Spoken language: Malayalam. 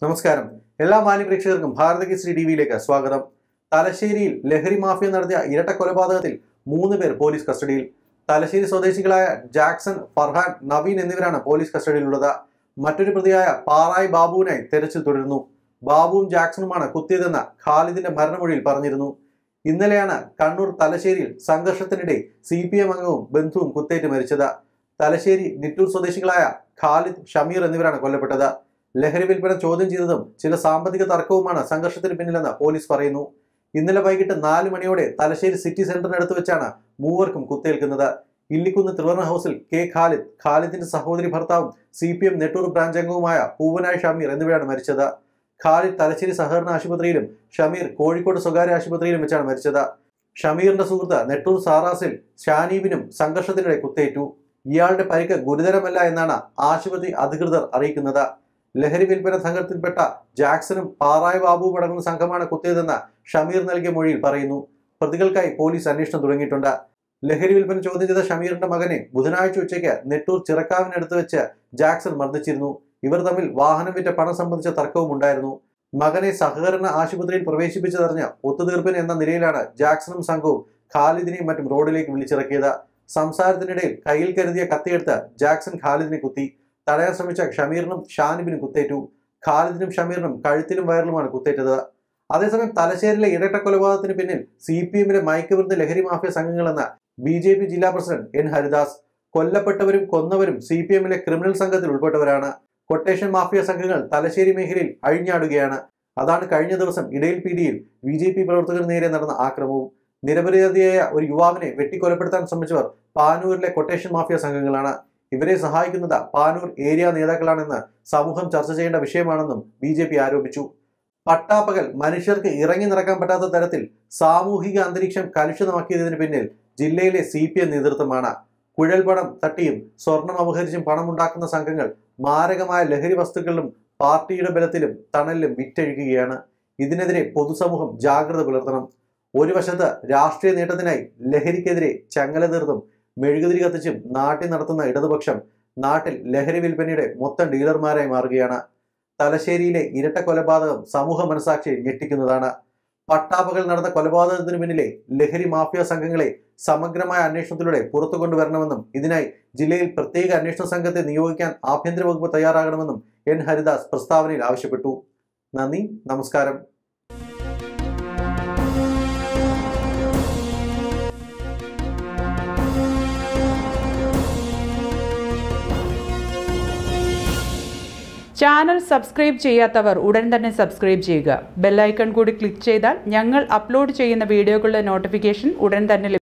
നമസ്കാരം എല്ലാ മാന്യപ്രേക്ഷകർക്കും ഭാരത ശ്രീ ടി വിയിലേക്ക് സ്വാഗതം തലശ്ശേരിയിൽ ലഹരി മാഫിയ നടത്തിയ ഇരട്ട കൊലപാതകത്തിൽ മൂന്ന് പേർ പോലീസ് കസ്റ്റഡിയിൽ തലശ്ശേരി സ്വദേശികളായ ജാക്സൺ ഫർഹാൻ നവീൻ എന്നിവരാണ് പോലീസ് കസ്റ്റഡിയിലുള്ളത് മറ്റൊരു പ്രതിയായ പാറായി ബാബുവിനായി തെരച്ചിൽ തുടരുന്നു ബാബുവും ജാക്സണുമാണ് കുത്തിയതെന്ന് ഖാലിദിന്റെ മരണമൊഴിയിൽ പറഞ്ഞിരുന്നു ഇന്നലെയാണ് കണ്ണൂർ തലശ്ശേരിയിൽ സംഘർഷത്തിനിടെ സി പി എം അംഗവും ബന്ധുവും കുത്തേറ്റ് മരിച്ചത് തലശ്ശേരി നിറ്റൂർ സ്വദേശികളായ ഖാലിദ് ഷമീർ എന്നിവരാണ് കൊല്ലപ്പെട്ടത് ലഹരി വിൽപ്പന ചോദ്യം ചെയ്തതും ചില സാമ്പത്തിക തർക്കവുമാണ് സംഘർഷത്തിന് പിന്നിലെന്ന് പോലീസ് പറയുന്നു ഇന്നലെ വൈകിട്ട് നാല് മണിയോടെ തലശ്ശേരി സിറ്റി സെന്ററിനടുത്ത് വെച്ചാണ് മൂവർക്കും കുത്തേൽക്കുന്നത് ഇല്ലിക്കുന്ന് ത്രിവർണ ഹൗസിൽ കെ ഖാലിദ് ഖാലിദിന്റെ സഹോദരി ഭർത്താവും C P M Nettoor branch അംഗവുമായ പൂവനായ ഷമീർ എന്നിവരാണ് മരിച്ചത് ഖാലിദ് തലശ്ശേരി സഹകരണ ആശുപത്രിയിലും ഷമീർ കോഴിക്കോട് സ്വകാര്യ ആശുപത്രിയിലും വെച്ചാണ് മരിച്ചത് ഷമീറിന്റെ സുഹൃത്ത് നെട്ടൂർ സാറാസിൽ ഷാനീബിനും സംഘർഷത്തിനിടെ കുത്തേറ്റു ഇയാളുടെ പരിക്ക് ഗുരുതരമല്ല എന്നാണ് ആശുപത്രി അധികൃതർ അറിയിക്കുന്നത് ലഹരി വിൽപ്പന സംഘത്തിൽപ്പെട്ട ജാക്സണും പാറായ ബാബുവും അടങ്ങുന്ന സംഘമാണ് കുത്തിയതെന്ന് ഷമീർ നൽകിയ മൊഴിയിൽ പറയുന്നു പ്രതികൾക്കായി പോലീസ് അന്വേഷണം തുടങ്ങിയിട്ടുണ്ട് ലഹരി വിൽപ്പന ചോദ്യം ചെയ്ത ഷമീറിന്റെ മകനെ ബുധനാഴ്ച ഉച്ചയ്ക്ക് നെട്ടൂർ ചിറക്കാവിനടുത്ത് വെച്ച് ജാക്സൺ മർദ്ദിച്ചിരുന്നു ഇവർ തമ്മിൽ വാഹനം വിറ്റ പണം സംബന്ധിച്ച തർക്കവും ഉണ്ടായിരുന്നു മകനെ സഹകരണ ആശുപത്രിയിൽ പ്രവേശിപ്പിച്ചതറിഞ്ഞ ഒത്തുതീർപ്പിന് എന്ന നിലയിലാണ് ജാക്സണും സംഘവും ഖാലിദിനെയും മറ്റും റോഡിലേക്ക് വിളിച്ചിറക്കിയത് സംസാരത്തിനിടയിൽ കയ്യിൽ കരുതിയ കത്തിയെടുത്ത് ജാക്സൺ ഖാലിദിനെ കുത്തി തടയാൻ ശ്രമിച്ച ഷമീറിനും ഷാനിബിനും കുത്തേറ്റു ഖാലിദിനും ഷമീറിനും കഴുത്തിലും വയറിലുമാണ് കുത്തേറ്റത് അതേസമയം തലശ്ശേരിയിലെ ഇരട്ട കൊലപാതകത്തിന് പിന്നിൽ സി പി എമ്മിലെ മയക്കുമരുന്ന് ലഹരി മാഫിയ സംഘങ്ങളെന്ന ബി ജെ പി ജില്ലാ പ്രസിഡന്റ് എൻ ഹരിദാസ് കൊല്ലപ്പെട്ടവരും കൊന്നവരും സി പി എമ്മിലെ ക്രിമിനൽ സംഘത്തിൽ ഉൾപ്പെട്ടവരാണ് കൊട്ടേഷൻ മാഫിയ സംഘങ്ങൾ തലശ്ശേരി മേഖലയിൽ അഴിഞ്ഞാടുകയാണ് അതാണ് കഴിഞ്ഞ ദിവസം ഇടയിൽ പീടിയിൽ ബി ജെ പി പ്രവർത്തകർ നേരെ നടന്ന ആക്രമവും നിരപരാധിയായ ഒരു യുവാവിനെ വെട്ടിക്കൊലപ്പെടുത്താൻ ശ്രമിച്ചവർ പാനൂരിലെ കൊട്ടേഷൻ മാഫിയ സംഘങ്ങളാണ് ഇവരെ സഹായിക്കുന്നത് പാനൂർ ഏരിയ നേതാക്കളാണെന്ന് സമൂഹം ചർച്ച ചെയ്യേണ്ട വിഷയമാണെന്നും ബി ജെ പി ആരോപിച്ചു പട്ടാപ്പകൽ മനുഷ്യർക്ക് ഇറങ്ങി നടക്കാൻ പറ്റാത്ത തരത്തിൽ സാമൂഹിക അന്തരീക്ഷം കലുഷിതമാക്കിയതിന് പിന്നിൽ ജില്ലയിലെ സി പി എം നേതൃത്വമാണ് കുഴൽപണം തട്ടിയും സ്വർണം അപഹരിച്ചും പണമുണ്ടാക്കുന്ന സംഘങ്ങൾ മാരകമായ ലഹരി വസ്തുക്കളിലും പാർട്ടിയുടെ ബലത്തിലും തണലിലും വിറ്റഴിക്കുകയാണ് ഇതിനെതിരെ പൊതുസമൂഹം ജാഗ്രത പുലർത്തണം ഒരു വശത്ത് രാഷ്ട്രീയ നേട്ടത്തിനായി ലഹരിക്കെതിരെ ചങ്ങല തീർത്തും മെഴുകുതിരി കത്തിച്ചും നാട്ടിൽ നടത്തുന്ന ഇടതുപക്ഷം നാട്ടിൽ ലഹരി വിൽപ്പനയുടെ മൊത്തം ഡീലർമാരായി മാറുകയാണ് തലശ്ശേരിയിലെ ഇരട്ട കൊലപാതകം സമൂഹ മനസാക്ഷിയെ ഞെട്ടിക്കുന്നതാണ് പട്ടാപ്പകൽ നടന്ന കൊലപാതകത്തിന് പിന്നിലെ ലഹരി മാഫിയ സംഘങ്ങളെ സമഗ്രമായ അന്വേഷണത്തിലൂടെ പുറത്തു കൊണ്ടുവരണമെന്നും ഇതിനായി ജില്ലയിൽ പ്രത്യേക അന്വേഷണ സംഘത്തെ നിയോഗിക്കാൻ ആഭ്യന്തര വകുപ്പ് തയ്യാറാകണമെന്നും എൻ ഹരിദാസ് പ്രസ്താവനയിൽ ആവശ്യപ്പെട്ടു നന്ദി നമസ്കാരം ചാനൽ സബ്സ്ക്രൈബ് ചെയ്യാത്തവർ ഉടൻ തന്നെ സബ്സ്ക്രൈബ് ചെയ്യുക ബെല്ലൈക്കൺ കൂടി ക്ലിക്ക് ചെയ്താൽ ഞങ്ങൾ അപ്ലോഡ് ചെയ്യുന്ന വീഡിയോകളുടെ നോട്ടിഫിക്കേഷൻ ഉടൻ തന്നെ ലഭിക്കും